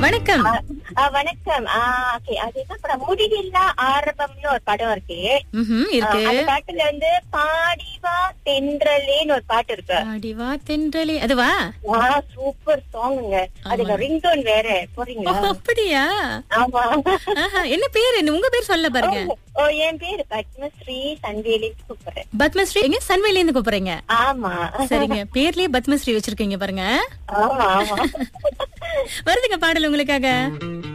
வணக்கம் ஆ, வணக்கம் ஆ, okay. அதுதான் படம் முடிவில்லா ஆரம்பம்னு ஒரு படம் இருக்கு ம்ஹும், ஆ, இருக்கு அந்த பாட்டுல வந்து பாடிவா தென்றலேன்னு ஒரு பாட்டு இருக்கு ஆடிவா தென்றலே அதுவா ஆ சூப்பர் சாங்குங்க அதுல ரிங்டோன் வேற போறீங்களா ஓ, அப்படியா ஆமா ஆஹா, என்ன பேரு என்ன உங்க பேர் சொல்ல பாருங்க ஓ என் பேரு பத்மஸ்ரீ சன்வேலி சூப்பர் பத்மஸ்ரீ எங்க சன்வேல இருந்து கூப்பிடுறீங்க ஆமா சரிங்க பேர்லயே பத்மஸ்ரீ வச்சிருக்கீங்க பாருங்க ஆமா ஆமா வருதுங்க பாடல் உங்களுக்காக